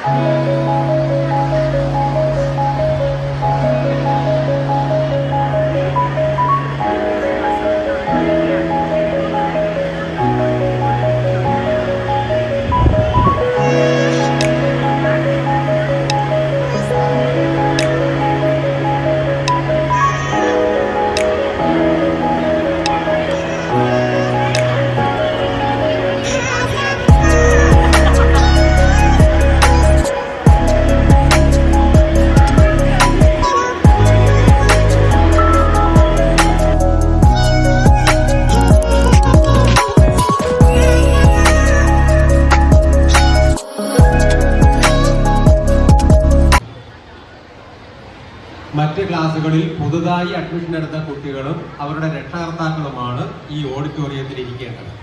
മറ്റ് ക്ലാസ്സുകളിൽ പുതുതായി അഡ്മിഷൻ എടുത്ത കുട്ടികളും അവരുടെ രക്ഷകർത്താക്കളുമാണ് ഈ ഓഡിറ്റോറിയത്തിൽ ഇരിക്കേണ്ടത്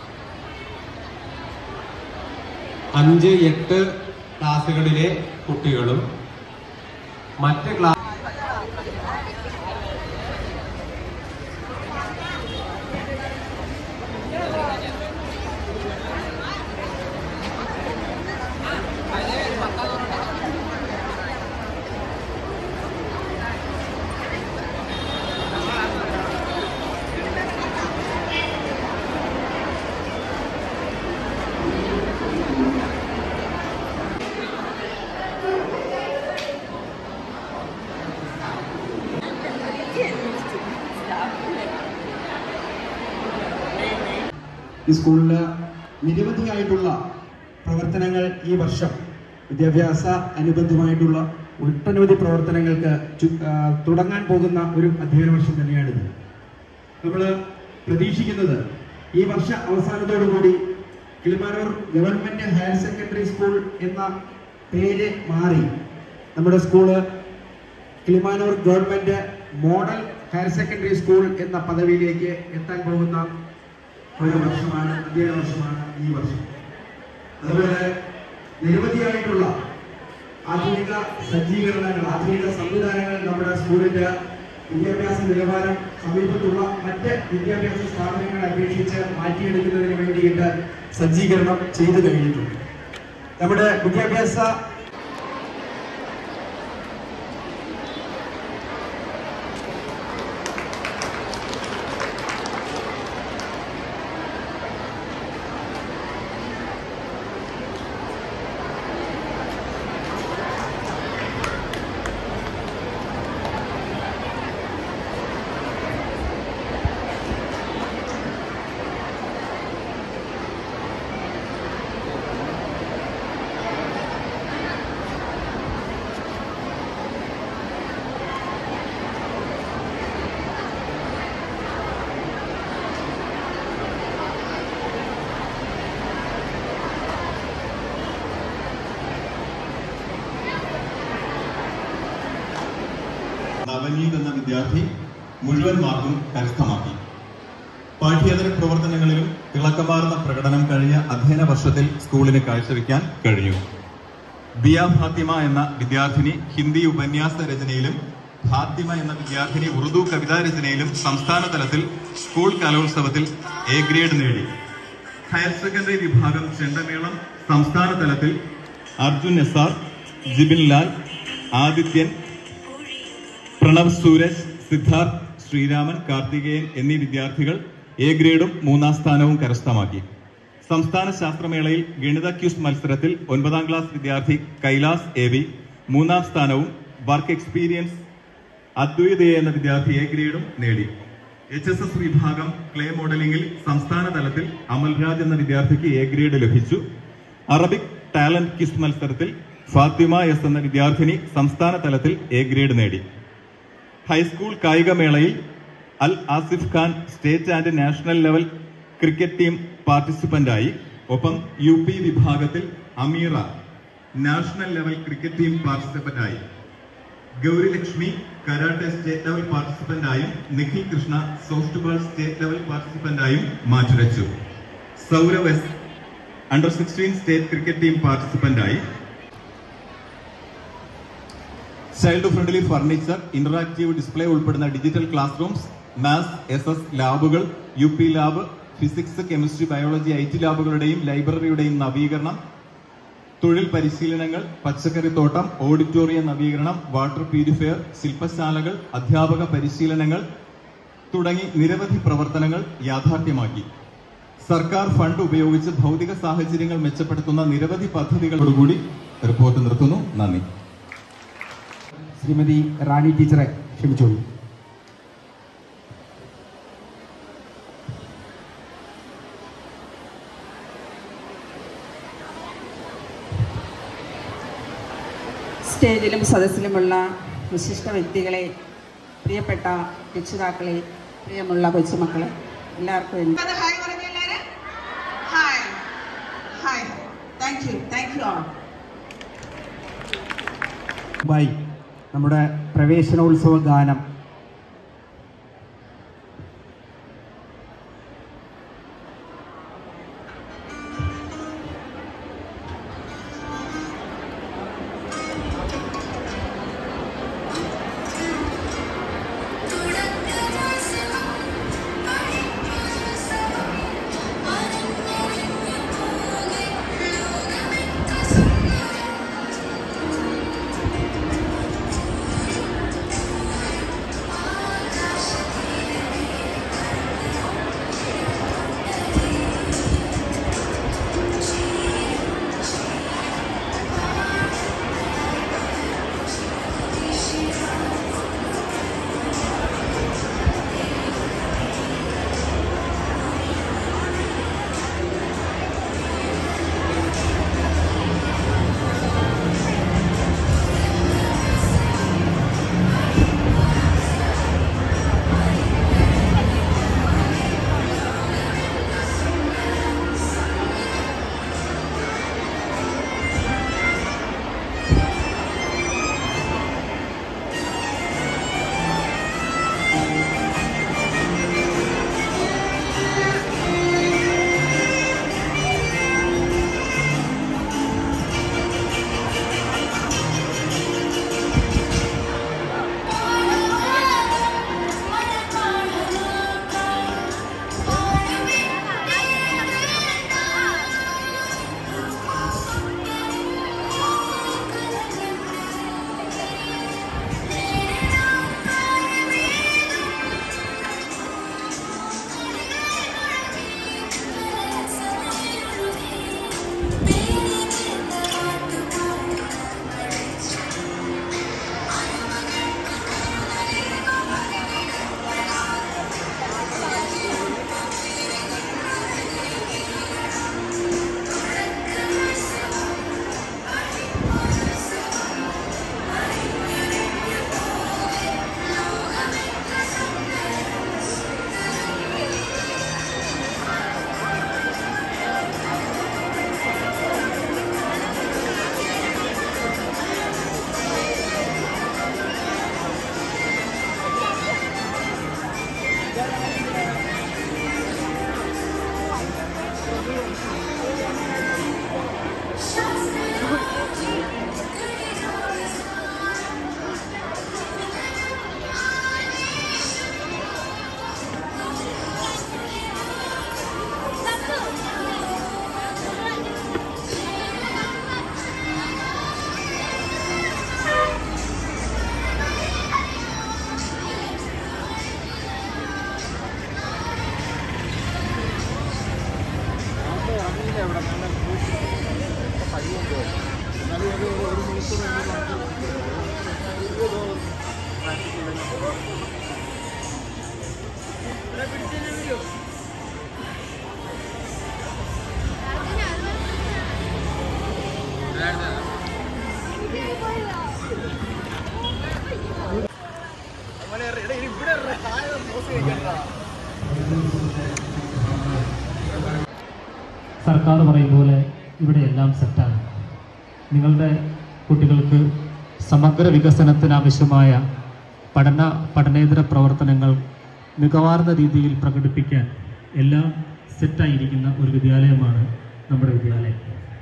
അഞ്ച് എട്ട് ക്ലാസ്സുകളിലെ കുട്ടികളും മറ്റ് ക്ലാസ് ഈ സ്കൂളില് നിരവധിയായിട്ടുള്ള പ്രവർത്തനങ്ങൾ ഈ വർഷം വിദ്യാഭ്യാസ അനുബന്ധമായിട്ടുള്ള ഒട്ടനവധി പ്രവർത്തനങ്ങൾക്ക് ചു- ആ, തുടങ്ങാൻ പോകുന്ന ഒരു അധ്യയന വർഷം തന്നെയാണിത് നമ്മൾ പ്രതീക്ഷിക്കുന്നത് ഈ വർഷ അവസാനത്തോടുകൂടി Kilimanoor government higher secondary school എന്ന പേര് മാറി നമ്മുടെ school Kilimanoor government model higher secondary school എന്ന പദവിയിലേക്ക് എത്താൻ പോകുന്ന ഒരു വർഷമാണ് അധ്യയന വർഷമാണ് ഈ വർഷം അതുപോലെ നിരവധിയായിട്ടുള്ള ആധുനിക സജ്ജീകരണങ്ങൾ ആധുനിക സംവിധാനങ്ങൾ നമ്മുടെ സ്കൂളിന്റെ വിദ്യാഭ്യാസ നിലവാരം സമീപത്തുള്ള മറ്റ് വിദ്യാഭ്യാസ സ്ഥാപനങ്ങളെ അപേക്ഷിച്ച് മാറ്റിയെടുക്കുന്നതിന് വേണ്ടിയിട്ട് സജ്ജീകരണം ചെയ്തു കഴിഞ്ഞിട്ടുണ്ട് നമ്മുടെ വിദ്യാഭ്യാസ നവനീത് എന്ന വിദ്യാർത്ഥി മുഴുവൻ മാർക്കും കരസ്ഥമാക്കി പാഠ്യേതര പ്രവർത്തനങ്ങളിലും തിളക്കമാർന്ന പ്രകടനം കഴിഞ്ഞ അധ്യയന വർഷത്തിൽ സ്കൂളിന് കാഴ്ചവെക്കാൻ കഴിഞ്ഞു ബിയ ഫാത്തിമ എന്ന വിദ്യാർത്ഥിനി ഹിന്ദി ഉപന്യാസ രചനയിലും ഫാത്തിമ എന്ന വിദ്യാർത്ഥിനി ഉറുദു കവിതാ രചനയിലും സംസ്ഥാന തലത്തിൽ സ്കൂൾ കലോത്സവത്തിൽ എ ഗ്രേഡ് നേടി ഹയർ സെക്കൻഡറി വിഭാഗം ചെണ്ടമേളം സംസ്ഥാന തലത്തിൽ അർജുൻ എസ് ആർ ജിബിൻ ലാൽ ആദിത്യൻ പ്രണവ് സൂരജ് സിദ്ധാർത്ഥ് ശ്രീരാമൻ കാർത്തികേയൻ എന്നീ വിദ്യാർത്ഥികൾ എ ഗ്രേഡും മൂന്നാം സ്ഥാനവും കരസ്ഥമാക്കി സംസ്ഥാന ശാസ്ത്രമേളയിൽ ഗണിത ക്യൂസ് മത്സരത്തിൽ ഒൻപതാം ക്ലാസ് വിദ്യാർത്ഥി കൈലാസ് എ വി മൂന്നാം സ്ഥാനവും വർക്ക് എക്സ്പീരിയൻസ് അദ്വൈതയെ എന്ന വിദ്യാർത്ഥി എ ഗ്രേഡും നേടി എച്ച് എസ് എസ് വിഭാഗം ക്ലേ മോഡലിംഗിൽ സംസ്ഥാന തലത്തിൽ അമൽരാജ് എന്ന വിദ്യാർത്ഥിക്ക് എ ഗ്രേഡ് ലഭിച്ചു അറബിക് ടാലന്റ് ക്വിസ് മത്സരത്തിൽ ഫാത്തിമ എസ് എന്ന വിദ്യാർത്ഥിനി സംസ്ഥാന തലത്തിൽ എ ഗ്രേഡ് നേടി ഹൈസ്കൂൾ കായികമേളയിൽ Al Asif Khan state and national level cricket team പാർട്ടിസിപ്പന്റായി ഒപ്പം യു പി വിഭാഗത്തിൽ Ameera national level cricket team പാർട്ടിസിപ്പന്റായി Gauri Lakshmi karate state level പാർട്ടിസിപ്പന്റായും Nikhil Krishna softball state level പാർട്ടിസിപ്പന്റായും മാറ്റുരച്ചു Saurav S under sixteen state cricket team പാർട്ടിസിപ്പന്റായി child friendly furniture interactive display ഉൾപ്പെടുന്ന digital classrooms maths S S ലാബുകൾ U P lab physics chemistry biology I T ലാബുകളുടെയും ലൈബ്രറിയുടെയും നവീകരണം തൊഴിൽ പരിശീലനങ്ങൾ പച്ചക്കറിത്തോട്ടം ഓഡിറ്റോറിയം നവീകരണം വാട്ടർ പ്യൂരിഫയർ ശില്പശാലകൾ അധ്യാപക പരിശീലനങ്ങൾ തുടങ്ങി നിരവധി പ്രവർത്തനങ്ങൾ യാഥാർത്ഥ്യമാക്കി സർക്കാർ ഫണ്ട് ഉപയോഗിച്ച് ഭൗതിക സാഹചര്യങ്ങൾ മെച്ചപ്പെടുത്തുന്ന നിരവധി പദ്ധതികളോടുകൂടി റിപ്പോർട്ട് നിർത്തുന്നു നന്ദി ശ്രീമതി റാണി ടീച്ചറെ ക്ഷണിച്ചോളൂ സ്റ്റേജിലും സദസ്സിലുമുള്ള വിശിഷ്ട വ്യക്തികളെ പ്രിയപ്പെട്ട രക്ഷിതാക്കളെ പ്രിയമുള്ള കൊച്ചുമക്കളെ എല്ലാവർക്കും എൻ്റെ അത് ഹായ് പറഞ്ഞു എല്ലാരും hi hi thank you thank you all bye നമ്മുടെ പ്രവേശനോത്സവ ഗാനം സർക്കാർ പറയും പോലെ ഇവിടെ എല്ലാം സെറ്റാണ് നിങ്ങളുടെ കുട്ടികൾക്ക് സമഗ്ര വികസനത്തിനാവശ്യമായ പഠന പഠനേതര പ്രവർത്തനങ്ങൾ മികവാർന്ന രീതിയിൽ പ്രകടിപ്പിക്കാൻ എല്ലാം സെറ്റായിരിക്കുന്ന ഒരു വിദ്യാലയമാണ് നമ്മുടെ വിദ്യാലയം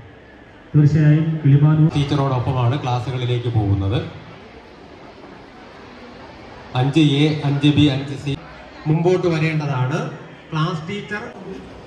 തീർച്ചയായും കിളിമാനൂർ ടീച്ചറോടൊപ്പമാണ് ക്ലാസ്സുകളിലേക്ക് പോകുന്നത് അഞ്ച് എ അഞ്ച് ബി അഞ്ച് സി മുമ്പോട്ട് വരേണ്ടതാണ് ക്ലാസ് ടീച്ചർ